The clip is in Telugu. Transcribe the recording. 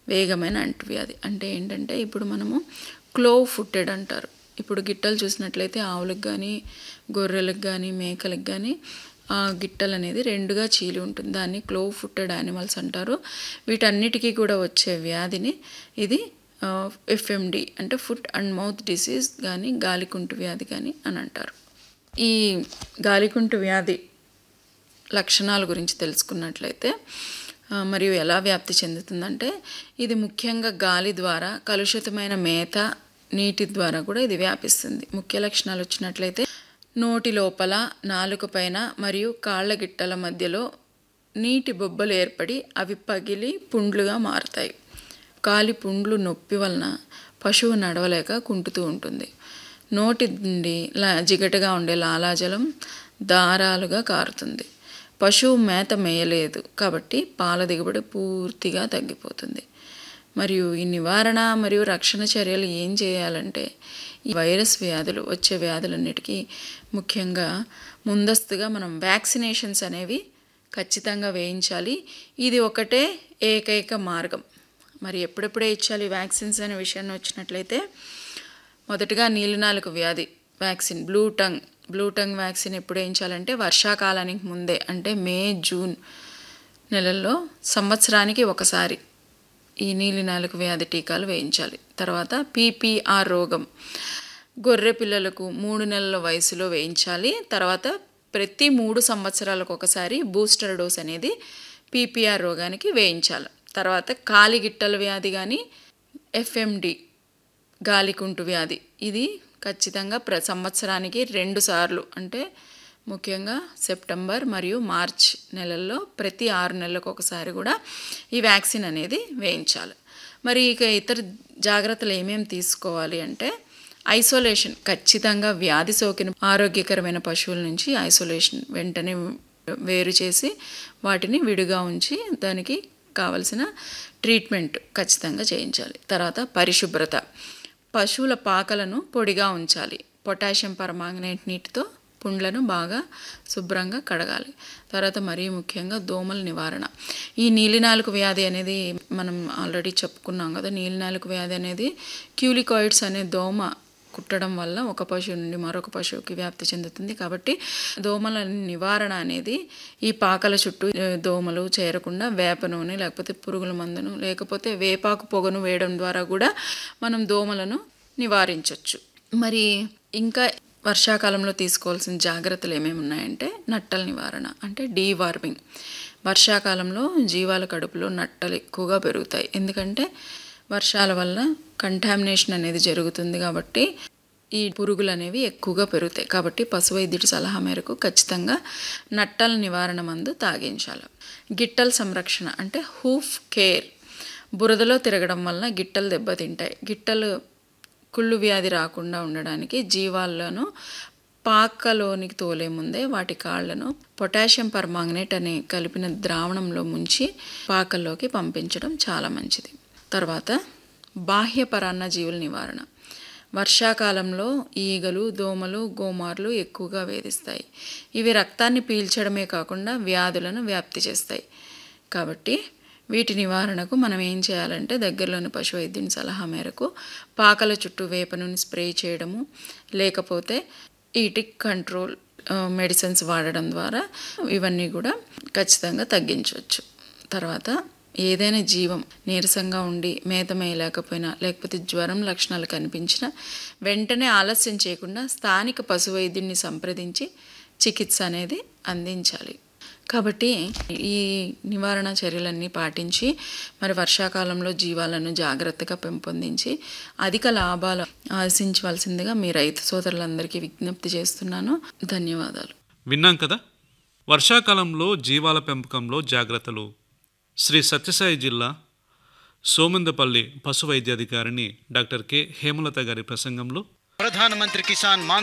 వేగమైన అంటువ్యాధి అంటే ఏంటంటే ఇప్పుడు మనము క్లోవ్ ఫుట్టెడ్ అంటారు ఇప్పుడు గిట్టలు చూసినట్లయితే ఆవులకు కానీ గొర్రెలకు కానీ మేకలకు కానీ ఆ గిట్టలు అనేది రెండుగా చీలి ఉంటుంది దాన్ని క్లోవ్ ఫుట్టెడ్ యానిమల్స్ అంటారు వీటన్నిటికీ కూడా వచ్చే వ్యాధిని ఇది ఎఫ్ఎండి అంటే ఫుట్ అండ్ మౌత్ డిసీజ్ కానీ గాలికుంటు వ్యాధి కానీ అని అంటారు ఈ గాలికుంటు వ్యాధి లక్షణాల గురించి తెలుసుకున్నట్లయితే ఆ, మరియు ఎలా వ్యాప్తి చెందుతుందంటే ఇది ముఖ్యంగా గాలి ద్వారా కలుషితమైన మేత నీటి ద్వారా కూడా ఇది వ్యాపిస్తుంది ముఖ్య లక్షణాలు వచ్చినట్లయితే నోటి లోపల నాలుక పైన మరియు కాళ్ళ గిట్టల మధ్యలో నీటి బొబ్బలు ఏర్పడి అవి పగిలి పుండ్లుగా మారుతాయి కాలి పుండ్లు నొప్పి వలన పశువు నడవలేక కుంటుతూ ఉంటుంది నోటి నుండి లా జిగటగా ఉండే లాలాజలం దారాలుగా కారుతుంది పశువు మేత మేయలేదు కాబట్టి పాల దిగుబడి పూర్తిగా తగ్గిపోతుంది మరియు ఈ నివారణ మరియు రక్షణ చర్యలు ఏం చేయాలంటే ఈ వైరస్ వ్యాధులు వచ్చే వ్యాధులన్నిటికీ ముఖ్యంగా ముందస్తుగా మనం వ్యాక్సినేషన్స్ అనేవి ఖచ్చితంగా వేయించాలి ఇది ఒకటే ఏకైక మార్గం మరి ఎప్పుడెప్పుడే ఇచ్చాలి వ్యాక్సిన్స్ అనే విషయాన్ని వచ్చినట్లయితే మొదటగా నీలినాలుక వ్యాధి vaccine blue tongue blue tongue vaccine ఎప్పుడు వేయించాలంటే వర్షాకాలానికి ముందే అంటే మే జూన్ నెలల్లో సంవత్సరానికి ఒకసారి ఈ నీలినాలుక వ్యాధి టీకాలు వేయించాలి తర్వాత పీపీఆర్ రోగం గొర్రె పిల్లలకు మూడు నెలల వయసులో వేయించాలి తర్వాత ప్రతి మూడు సంవత్సరాలకు ఒకసారి బూస్టర్ డోస్ అనేది పీపీఆర్ రోగానికి వేయించాలి తర్వాత కాలిగిట్టల వ్యాధి కానీ ఎఫ్ఎండి గాలికుంటు వ్యాధి ఇది ఖచ్చితంగా ప్ర సంవత్సరానికి రెండు సార్లు అంటే ముఖ్యంగా సెప్టెంబర్ మరియు మార్చ్ నెలల్లో ప్రతి ఆరు నెలలకు ఒకసారి కూడా ఈ వ్యాక్సిన్ అనేది వేయించాలి మరి ఇక ఇతర జాగ్రత్తలు ఏమేమి తీసుకోవాలి అంటే ఐసోలేషన్ ఖచ్చితంగా వ్యాధి సోకిన ఆరోగ్యకరమైన పశువుల నుంచి ఐసోలేషన్ వెంటనే వేరు చేసి వాటిని విడిగా ఉంచి దానికి కావలసిన ట్రీట్మెంట్ ఖచ్చితంగా చేయించాలి తర్వాత పరిశుభ్రత పశువుల పాకలను పొడిగా ఉంచాలి పొటాషియం పరమాంగనేట్ నీటితో పుండ్లను బాగా శుభ్రంగా కడగాలి తర్వాత మరీ ముఖ్యంగా దోమల నివారణ ఈ నీలినాలుక వ్యాధి అనేది మనం ఆల్రెడీ చెప్పుకున్నాం కదా నీలినాలుక వ్యాధి అనేది క్యూలికాయిడ్స్ అనే దోమ కుట్టడం వల్ల ఒక పశువు నుండి మరొక పశువుకి వ్యాప్తి చెందుతుంది కాబట్టి దోమల నివారణ అనేది ఈ పాకల చుట్టూ ఆ, దోమలు చేరకుండా వేప నూనె లేకపోతే పురుగుల మందును లేకపోతే వేపాకు పొగను వేయడం ద్వారా కూడా మనం దోమలను నివారించవచ్చు మరి ఇంకా వర్షాకాలంలో తీసుకోవాల్సిన జాగ్రత్తలు ఏమేమి ఉన్నాయంటే నట్టల నివారణ అంటే డీవార్మింగ్ వర్షాకాలంలో జీవాల కడుపులో నట్టలు ఎక్కువగా పెరుగుతాయి ఎందుకంటే వర్షాల వల్ల కంటామినేషన్ అనేది జరుగుతుంది కాబట్టి ఈ పురుగులు అనేవి ఎక్కువగా పెరుగుతాయి కాబట్టి పశు వైద్యుడి సలహా మేరకు ఖచ్చితంగా నట్టల నివారణ మందు తాగించాలి గిట్టల సంరక్షణ అంటే హూఫ్ కేర్ బురదలో తిరగడం వలన గిట్టలు దెబ్బతింటాయి గిట్టలు కుళ్ళు వ్యాధి రాకుండా ఉండడానికి జీవాలను పాకలోనికి తోలే ముందే వాటి కాళ్లను పొటాషియం పర్మాంగనేట్ అనే కలిపిన ద్రావణంలో ముంచి పాకల్లోకి పంపించడం చాలా మంచిది తర్వాత బాహ్య పరాన్న జీవుల నివారణ వర్షాకాలంలో ఈగలు దోమలు గోమార్లు ఎక్కువగా వేధిస్తాయి ఇవి రక్తాన్ని పీల్చడమే కాకుండా వ్యాధులను వ్యాప్తి చేస్తాయి కాబట్టి వీటి నివారణకు మనం ఏం చేయాలంటే దగ్గరలోని పశు వైద్యుని సలహా మేరకు పాకల చుట్టూ వేప నూనె స్ప్రే చేయడము లేకపోతే ఈటిక్ కంట్రోల్ ఆ, మెడిసిన్స్ వాడడం ద్వారా ఇవన్నీ కూడా ఖచ్చితంగా తగ్గించవచ్చు తర్వాత ఏదైనా జీవం నీరసంగా ఉండి మేత మేయలేకపోయినా లేకపోతే జ్వరం లక్షణాలు కనిపించినా వెంటనే ఆలస్యం చేయకుండా స్థానిక పశు వైద్యుడిని సంప్రదించి చికిత్స అనేది అందించాలి కాబట్టి ఈ నివారణ చర్యలన్నీ పాటించి మరి వర్షాకాలంలో జీవాలను జాగ్రత్తగా పెంపొందించి అధిక లాభాలు ఆశించవలసిందిగా మీ రైతు సోదరులందరికీ విజ్ఞప్తి చేస్తున్నాను ధన్యవాదాలు విన్నాం కదా వర్షాకాలంలో జీవాల పెంపకంలో జాగ్రత్తలు శ్రీ సత్యసాయి జిల్లా సోమందపల్లి పశు వైద్యాధికారిని డాక్టర్ కె హేమలత గారి ప్రసంగంలో ప్రధానమంత్రి కిసాన్ మాన్